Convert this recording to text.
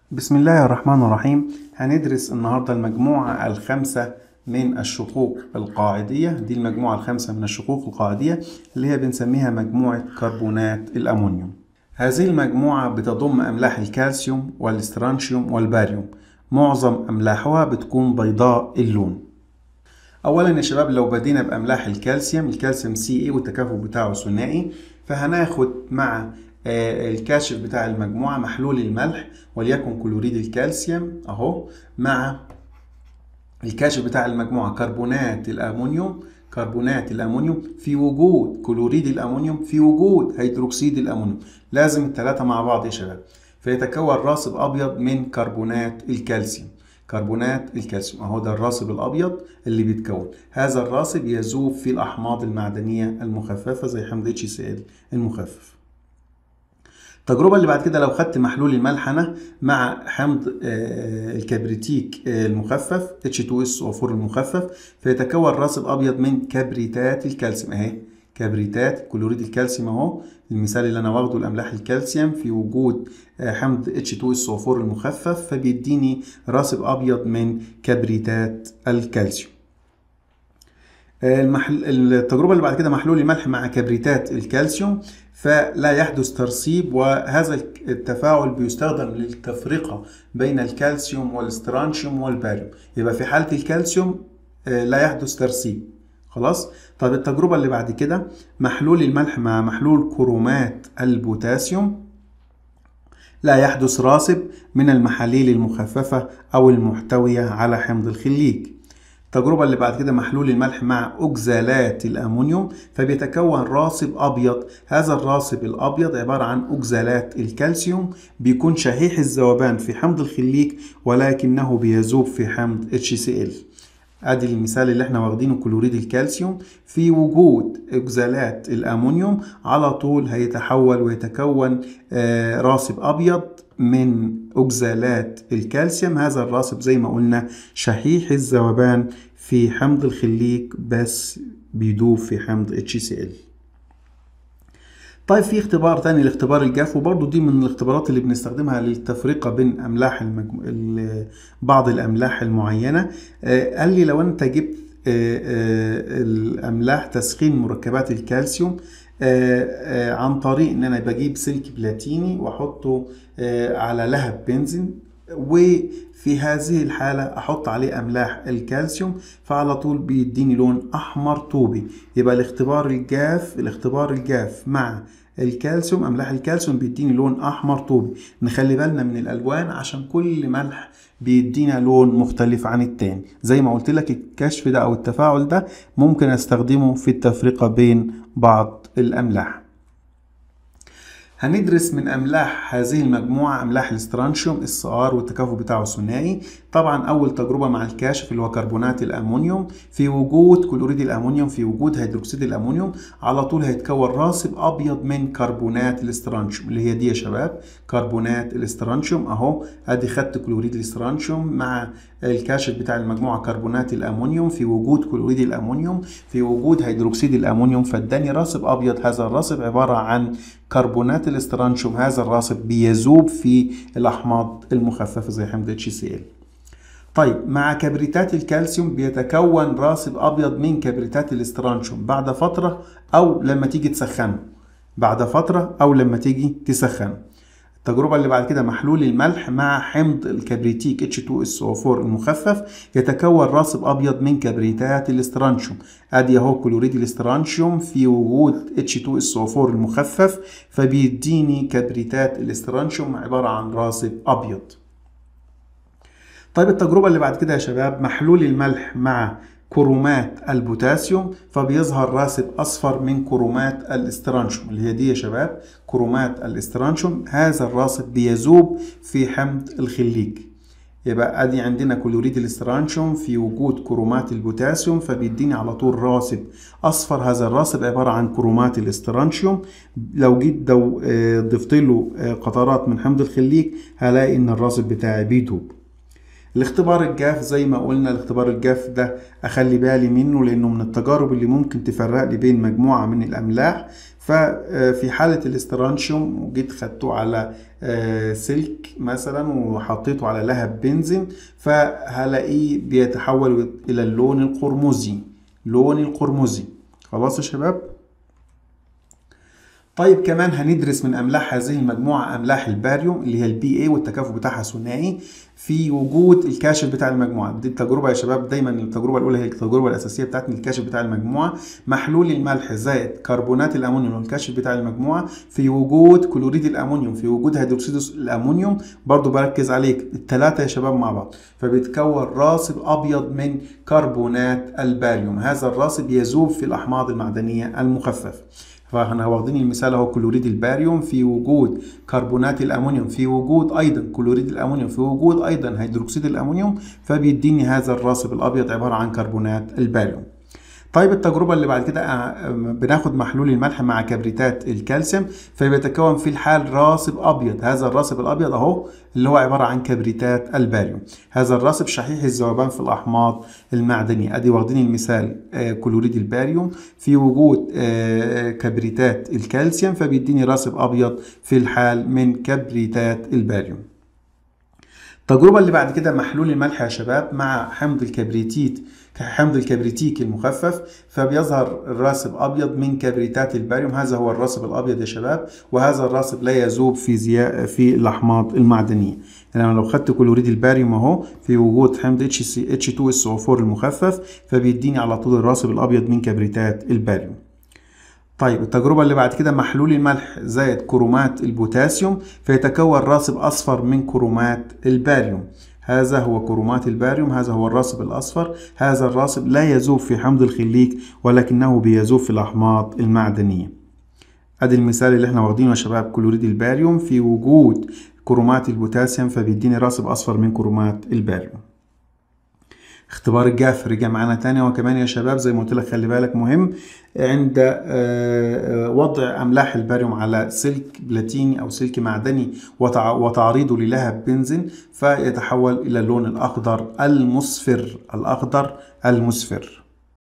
بسم الله الرحمن الرحيم هندرس النهاردة المجموعة الخامسة من الشقوق القاعدية دي المجموعة الخامسة من الشقوق القاعدية اللي هي بنسميها مجموعة كربونات الأمونيوم هذه المجموعة بتضم أملاح الكالسيوم والاسترانشيوم والباريوم معظم أملاحها بتكون بيضاء اللون أولا يا شباب لو بدينا بأملاح الكالسيوم الكالسيوم سي اي والتكافؤ بتاعه ثنائي فهناخد مع الكاشف بتاع المجموعة محلول الملح وليكن كلوريد الكالسيوم أهو مع الكاشف بتاع المجموعة كربونات الأمونيوم كربونات الأمونيوم في وجود كلوريد الأمونيوم في وجود هيدروكسيد الأمونيوم لازم الثلاثة مع بعض يا شباب فيتكون راسب أبيض من كربونات الكالسيوم كربونات الكالسيوم اهو ده الراسب الابيض اللي بيتكون هذا الراسب يذوب في الاحماض المعدنيه المخففه زي حمض اتش سي ال المخفف التجربة اللي بعد كده لو خدت محلول الملحنة مع حمض الكبريتيك المخفف H2SO4 المخفف فيتكون راسب أبيض من كبريتات الكالسيوم أهي كبريتات كلوريد الكالسيوم أهو المثال اللي أنا واخده الأملاح الكالسيوم في وجود حمض H2SO4 المخفف فبيديني راسب أبيض من كبريتات الكالسيوم المحل... التجربة اللي بعد كده محلول الملح مع كبريتات الكالسيوم فلا يحدث ترسيب وهذا التفاعل بيستخدم للتفرقة بين الكالسيوم والاسترانشيوم والباريوم يبقى في حالة الكالسيوم لا يحدث ترسيب خلاص طب التجربة اللي بعد كده محلول الملح مع محلول كرومات البوتاسيوم لا يحدث راسب من المحاليل المخففة أو المحتوية على حمض الخليج التجربة اللي بعد كده محلول الملح مع أكزالات الأمونيوم فبيتكون راسب أبيض هذا الراسب الأبيض عبارة عن أكزالات الكالسيوم بيكون شحيح الذوبان في حمض الخليج ولكنه بيذوب في حمض HCl ادي المثال اللي احنا واخدينه كلوريد الكالسيوم في وجود اكزالات الامونيوم على طول هيتحول ويتكون راسب ابيض من اكزالات الكالسيوم هذا الراسب زي ما قلنا شحيح الذوبان في حمض الخليج بس بيدوب في حمض HCl طيب في اختبار تاني الاختبار الجاف وبرضه دي من الاختبارات اللي بنستخدمها للتفرقة بين أملاح المجم... بعض الأملاح المعينة آه قال لي لو أنت جبت آه آه الأملاح تسخين مركبات الكالسيوم عن طريق إن أنا بجيب سلك بلاتيني وأحطه على لهب بنزين وفي هذه الحالة أحط عليه أملاح الكالسيوم فعلى طول بيديني لون أحمر طوبي يبقى الاختبار الجاف الاختبار الجاف مع الكالسيوم أملاح الكالسيوم بيديني لون أحمر طوبي نخلي بالنا من الألوان عشان كل ملح بيدينا لون مختلف عن التاني زي ما قلت لك الكشف ده أو التفاعل ده ممكن أستخدمه في التفرقة بين بعض الأملاح هندرس من املاح هذه المجموعه املاح الاسترانشيوم اس ار والتكافؤ بتاعه ثنائي طبعا اول تجربه مع الكاشف اللي هو كربونات الامونيوم في وجود كلوريد الامونيوم في وجود هيدروكسيد الامونيوم على طول هيتكون راسب ابيض من كربونات الاسترانشيوم اللي هي دي يا شباب كربونات الاسترانشيوم اهو ادي خدت كلوريد الاسترانشيوم مع الكاشف بتاع المجموعه كربونات الامونيوم في وجود كلوريد الامونيوم في وجود هيدروكسيد الامونيوم فاداني راسب ابيض هذا الراسب عباره عن كربونات الاسترانشيوم هذا الراسب بيذوب في الاحماض المخففه زي حمض HCl طيب مع كبريتات الكالسيوم بيتكون راسب ابيض من كبريتات الاسترانشيوم بعد فتره او لما تيجي تسخنه بعد فتره او لما تيجي تسخنه التجربة اللي بعد كده محلول الملح مع حمض الكبريتيك H2SO4 المخفف يتكون راسب أبيض من كبريتات الاسترانشيوم أدي أهو كلوريد الاسترانشيوم في وجود H2SO4 المخفف فبيديني كبريتات الاسترانشيوم عبارة عن راسب أبيض طيب التجربة اللي بعد كده يا شباب محلول الملح مع كرومات البوتاسيوم فبيظهر راسب اصفر من كرومات الاسترانشيوم اللي هي دي يا شباب كرومات الاسترانشيوم هذا الراسب بيذوب في حمض الخليج يبقى ادي عندنا كلوريد الاسترانشيوم في وجود كرومات البوتاسيوم فبيديني على طول راسب اصفر هذا الراسب عباره عن كرومات الاسترانشيوم لو جيت دو ضفت له قطرات من حمض الخليج هلاقي ان الراسب بتاعي بيدوب الاختبار الجاف زي ما قلنا الاختبار الجاف ده اخلي بالي منه لانه من التجارب اللي ممكن تفرق لي بين مجموعة من الاملاح ففي حالة الاسترانشيوم وجيت خدته على سلك مثلا وحطيته على لهب بنزين فهلاقيه بيتحول إلى اللون القرمزي لون القرمزي خلاص يا شباب طيب كمان هندرس من املاح هذه المجموعه املاح الباريوم اللي هي البي اي والتكافؤ بتاعها ثنائي في وجود الكاشف بتاع المجموعه دي التجربه يا شباب دايما التجربه الاولى هي التجربه الاساسيه بتاعتنا الكاشف بتاع المجموعه محلول الملح زائد كربونات الامونيوم والكاشف بتاع المجموعه في وجود كلوريد الامونيوم في وجود هيدروكسيد الامونيوم برضو بركز عليك الثلاثه يا شباب مع بعض فبيتكون راسب ابيض من كربونات الباريوم هذا الراسب يذوب في الاحماض المعدنيه المخففه فاحنا واخدين المثال اهو كلوريد الباريوم في وجود كربونات الامونيوم في وجود ايضا كلوريد الامونيوم في وجود ايضا هيدروكسيد الامونيوم فبيديني هذا الراسب الابيض عباره عن كربونات الباريوم طيب التجربة اللي بعد كده بناخد محلول الملح مع كبريتات الكالسيوم فبيتكون في الحال راسب أبيض هذا الراسب الأبيض أهو اللي هو عبارة عن كبريتات الباريوم هذا الراسب شحيح الذوبان في الأحماض المعدنية أدي واخدين المثال كلوريد الباريوم في وجود كبريتات الكالسيوم فبيديني راسب أبيض في الحال من كبريتات الباريوم التجربة اللي بعد كده محلول الملح يا شباب مع حمض الكبريتيت حمض الكبريتيك المخفف فبيظهر الراسب ابيض من كبريتات الباريوم هذا هو الراسب الابيض يا شباب وهذا الراسب لا يذوب في زياء في الاحماض المعدنيه يعني لو خدت كلوريد الباريوم اهو في وجود حمض اتش سي اتش 2 اس او 4 المخفف فبيديني على طول الراسب الابيض من كبريتات الباريوم طيب التجربة اللي بعد كده محلول الملح زائد كرومات البوتاسيوم فيتكون راسب أصفر من كرومات الباريوم هذا هو كرومات الباريوم هذا هو الراسب الأصفر هذا الراسب لا يذوب في حمض الخليك ولكنه بيذوب في الأحماض المعدنية ادي المثال اللي احنا واخدينه يا شباب كلوريد الباريوم في وجود كرومات البوتاسيوم فبيديني راسب أصفر من كرومات الباريوم اختبار الجاف رجع معانا تاني وكمان يا شباب زي ما قلت لك خلي بالك مهم عند وضع املاح الباريوم على سلك بلاتيني او سلك معدني وتعريضه للهب بنزين فيتحول الى اللون الاخضر المصفر الاخضر المصفر